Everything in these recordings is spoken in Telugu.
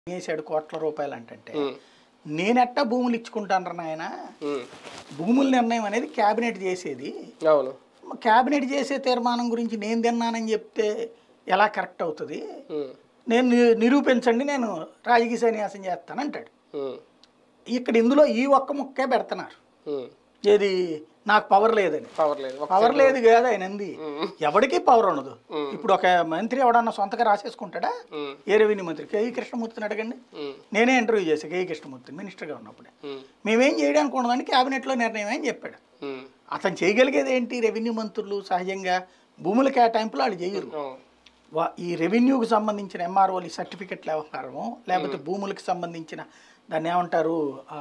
వేసాడు కోట్ల రూపాయలు అంటే ఉమ్, నేనెట్టా భూములు ఇచ్చుకుంటాను నాయన ఉమ్, భూముల నిర్ణయం అనేది క్యాబినెట్ చేసేది అవును క్యాబినెట్ చేసే తీర్మానం గురించి నేను తిన్నానని చెప్తే ఎలా కరెక్ట్ అవుతుంది ఉమ్, నేను ని- నిరూపించండి నేను రాజకీయ సన్యాసం చేస్తాను అంటాడు ఉమ్, ఇక్కడ ఇందులో ఈ ఒక్క ముక్కే పెడుతున్నారు ఉమ్. ఏది నాకు పవర్ లేదని పవర్ లేదు ఒక పవర్ లేదు కాదు ఆయన అంది ఉమ్, ఎవరికి పవర్ ఉండదు ఉమ్. ఇప్పుడు ఒక మంత్రి ఎవడన్నా సొంతగా రాసేసుకుంటాడా ఉమ్, ఏ రెవెన్యూ మంత్రి కేఈ కృష్ణమూర్తిని అడగండి ఉమ్, నేనే ఇంటర్వ్యూ చేశాను కేఈ కృష్ణమూర్తిని మినిస్టర్గా ఉన్నప్పుడే ఉమ్, మేమేం చేయడానికి ఉండదని క్యాబినెట్లో నిర్ణయం అని చెప్పాడు ఉమ్, అతను చేయగలిగేది ఏంటి రెవెన్యూ మంత్రులు సహజంగా భూముల కేటాయింపులు వాళ్ళు చేయరు అవును. వా- ఈ రెవెన్యూకి సంబంధించిన ఎంఆర్ఓలు సర్టిఫికెట్ల వ్యవహారము లేకపోతే భూములకు సంబంధించిన దాన్ని ఏమంటారు ఆ,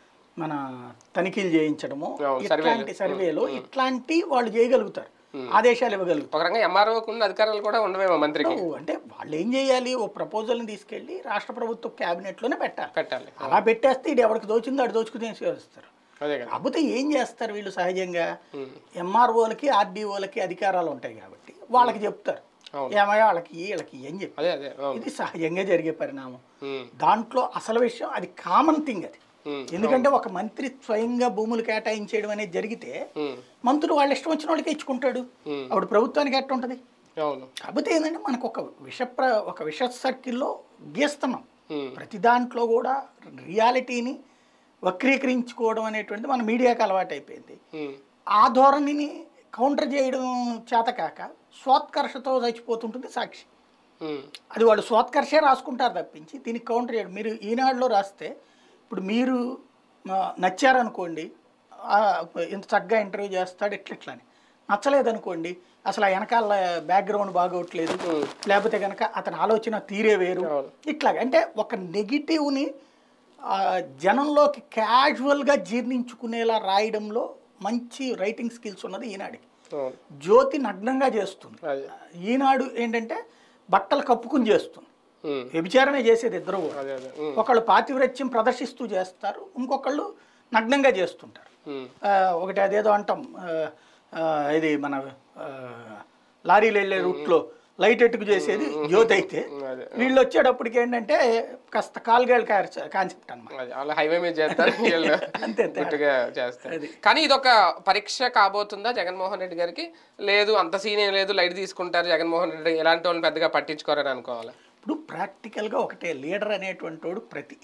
మన తనిఖీలు చేయించడము అవును, ఇట్లాంటి సర్వేలు ఇట్లాంటి వాళ్ళు చేయగలుగుతారు ఆదేశాలు ఇవ్వగలుగుతారు ఒక రకంగా ఎంఆర్ఓకు ఉన్న అధికారాలు కూడా ఉండవేమో మంత్రికి అంటే వాళ్ళు ఏం చేయాలి ఓ ప్రపోజల్ని తీసుకెళ్ళి రాష్ట్ర ప్రభుత్వ క్యాబినెట్లోనే పెట్టాలి పెట్టాలి అలా పెట్టేస్తే ఇది ఎవరికి దోచిందో అటు దోచుకుని చేస్తారు అదే కదా కాకపోతే ఏం చేస్తారు వీళ్ళు సహజంగా ఉమ్, ఎంఆర్ఓలకి ఆర్డీఓలకి అధికారాలు ఉంటాయి కాబట్టి వాళ్ళకి చెప్తారు అవును. ఏమయ్యా వాళ్ళకి ఇయ్యి, వీళ్ళకి ఇయ్యి అని చెప్పి అదే అదే అవును ఇది సహజంగా జరిగే పరిణామం ఉమ్, దాంట్లో అసలు విషయం అది కామన్ థింగ్ అది ఉమ్, ఎందుకంటే ఒక మంత్రి స్వయంగా భూములు కేటాయించేయడం అనేది జరిగితే ఉమ్, మంత్రులు వాళ్ళ ఇష్టం వచ్చిన వాళ్ళకి ఇచ్చుకుంటాడు ఉమ్, అప్పుడు ప్రభుత్వానికి ఎట్ట ఉంటుంది అవును కాకపోతే ఏంటంటే మనకు ఒక విష ప్ర ఒక విష సర్కిల్లో గీస్తున్నాం ఉమ్, ప్రతి దాంట్లో కూడా రియాలిటీని వక్రీకరించుకోవడం అనేటువంటిది మన మీడియాకి అలవాటు అయిపోయింది ఉమ్, ఆ ధోరణిని కౌంటర్ చేయడం చేతకాక స్వాత్కర్షతో చచ్చిపోతుంటుంది సాక్షి ఉమ్, అది వాళ్ళు స్వాత్కర్షే రాసుకుంటారు తప్పించి దీనికి కౌంటర్ చేయడం మీరు ఈనాడులో రాస్తే ఇప్పుడు మీరు ఆ, నచ్చారనుకోండి ఆ, ఇంత చక్కగా ఇంటర్వ్యూ చేస్తాడు ఇట్లా ఇట్లా అని నచ్చలేదనుకోండి అసలు ఆ వెనకాల బ్యాక్గ్రౌండ్ బాగోట్లేదు లేకపోతే కనుక అతని ఆలోచన తీరే వేరు అవును. ఇట్లాగ అంటే ఒక నెగిటివ్ని జనంలోకి క్యాజువల్గా జీర్ణించుకునేలా రాయడంలో మంచి రైటింగ్ స్కిల్స్ ఉన్నది ఈనాడికి అవును జ్యోతి నగ్నంగా చేస్తుంది అదే ఈనాడు ఏంటంటే బట్టలు కప్పుకుని చేస్తుంది ఉమ్, వ్యభిచారమే చేసేది ఇద్దరు కూడా అదే అదే ఉమ్, ఒకళ్ళు పాతివ్రత్యం ప్రదర్శిస్తూ చేస్తారు ఇంకొకళ్ళు నగ్నంగా చేస్తుంటారు ఉమ్, ఆ, ఒకటి అదేదో అంటాం ఆ, ఆ, ఇది మన ఆ, లారీలు వెళ్ళే రూట్లో లైట్ ఎట్టుకు చేసేది జ్యోతి అయితే అదే వీళ్ళు వచ్చేటప్పటికి ఏంటంటే కాస్త కాల్గేళ్ళ కాన్సెప్ట్ అన్నమాట అదే అలా హైవే మీద చేస్తారు వీళ్ళు అంతే తేడా. గుట్టుగా చేస్తారు కానీ ఇది ఒక పరీక్ష కాబోతుందా జగన్మోహన్ రెడ్డి గారికి లేదు అంత సీన్ ఏం లేదు లైట్ తీసుకుంటారు జగన్మోహన్ రెడ్డి ఎలాంటి వాళ్ళని పెద్దగా పట్టించుకోరని అనుకోవాలి ఇప్పుడు ప్రాక్టికల్గా ఒకటే లీడర్ అనేటువంటి వాడు ప్రతి